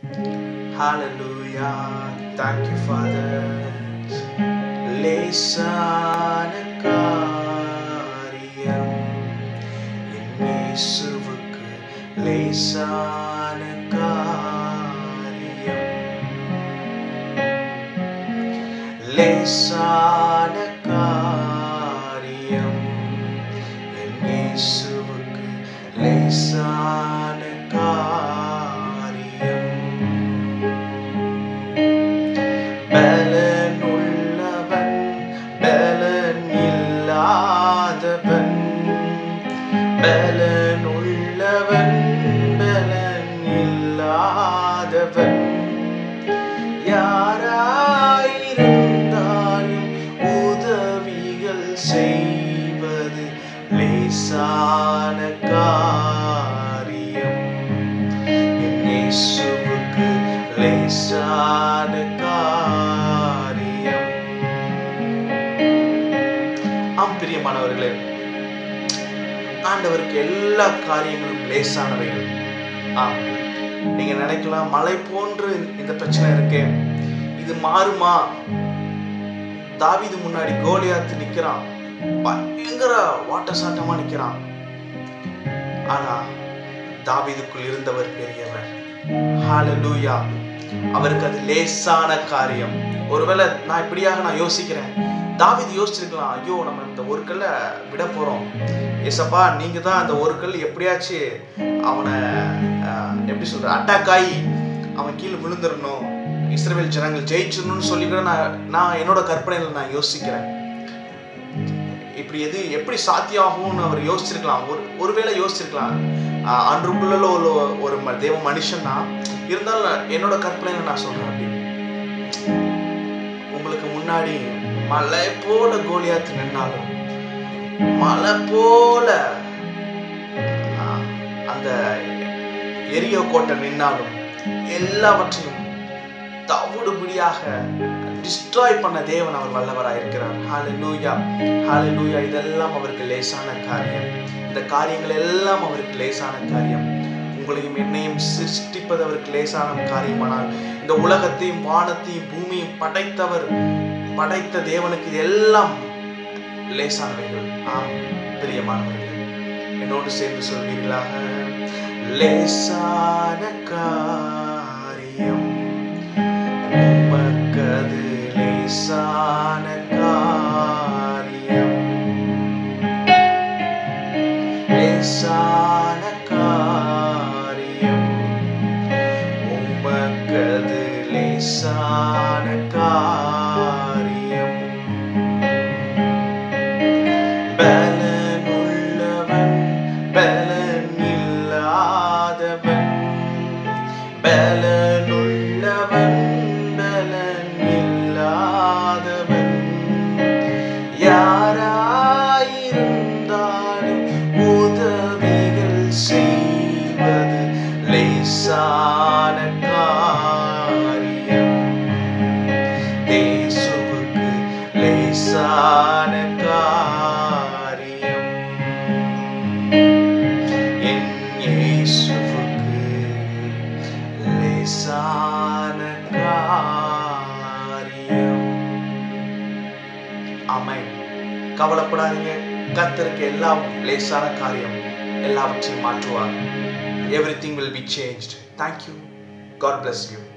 Hallelujah. Thank you, Father. லேசான காரியம் என் இயேசுவுக்கு லேசான காரியம் லேசான காரியம் என் இயேசுவுக்கு லேசான காரியம் பலனுள்ளவன் பலன் இல்லாதவன் பலனுள்ளவன் பலன் இல்லாதவன் யாராயிருந்தாலும் உதவிகள் செய்வது லேசான காரியம் என் இயேசுவுக்கு லேசான காரியம் ஆம் பிரியமானவர்களே ஆண்டவருக்கு எல்லா காரியங்களும் லேசானவைகள் ஆம் நீங்க நினைக்கலாம் மலை போன்று இந்த பிரச்சனை இருக்கே இது மாறுமா தாவீது முன்னாடி கோலியாத்து நிக்கிறான் பயங்கர வாட்டர் சாட்டமா நிக்கிறான் ஆனா தாவீதுக்குள் இருந்தவர் பெரியவர் ஹalleluya அவருக்கு அது லேசான காரியம் ஒருவேளை நான் இப்படியாக நான் யோசிக்கிறேன் தாவீது யோசிச்சிருக்கலாம் ஐயோ நம்ம இந்த ஒரு கல்ல விட போறோம் ஏசப்பா நீங்க தான் அந்த ஒரு கல் எப்படியாச்சும் அவனை ஆஹ், எப்படி சொல்ற அட்டாக் ஆகி அவன் கீழே விழுந்துடணும் இஸ்ரவேல் ஜனங்கள் ஜெயிச்சிடணும்னு சொல்லி கூட நான் நான் என்னோட கற்பனையில நான் யோசிக்கிறேன் இப்படி எது எப்படி சாத்தியமாகும்னு அவர் யோசிச்சிருக்கலாம் ஒரு ஒருவேளை யோசிச்சிருக்கலாம் ஆஹ் அன்றுக்குள்ள ஒரு ஒரு ம- தேவ மனுஷன் தான் இருந்தாலும் என்னோட கற்பனையில நான் சொல்றேன் அப்படி உங்களுக்கு முன்னாடி மலை போல கோலியாத்து நின்னாலும் மலை போல ஆஹ், அந்த எரியோ கோட்டை நின்னாலும் எல்லாவற்றையும் தவிடுபடியாக டிஸ்ட்ராய் பண்ண தேவன் அவர் வல்லவராக இருக்கிறார் ஹalleluya ஹalleluya இதெல்லாம் அவருக்கு லேசான காரியம் இந்த காரியங்கள் எல்லாம் அவருக்கு லேசான காரியம் உங்களையும் என்னையும் சிருஷ்டிப்பது அவருக்கு லேசான காரியமானால் இந்த உலகத்தையும் வானத்தையும் பூமியையும் படைத்தவர் படைத்த தேவனுக்கு இது எல்லாம் லேசானவைகள் ஆம் பிரியமானவர்கள் என்னோடு சேர்ந்து சொல்வீர்களாக லேசான காரியம் உமக்கது லேசான காரியம் லேசான காரியம் உமக்கது லேசான காரியம் பலனுள்ளவன் பலன் இல்லாதவன் பலனுள்ளவன் பலன் இல்லாதவன் யாராயிருந்தாலும் உதவிகள் செய்வது லேசான காரியம் தேசுவுக்கு லேசான காரியம் என் இயேசுவுக்கு லேசான காரியம் ஆமென் கவலைப்படாதீங்க கர்த்தருக்கு எல்லாம் லேசான காரியம் எல்லாவற்றையும் மாற்றுவார் everything will be changed thank you God bless you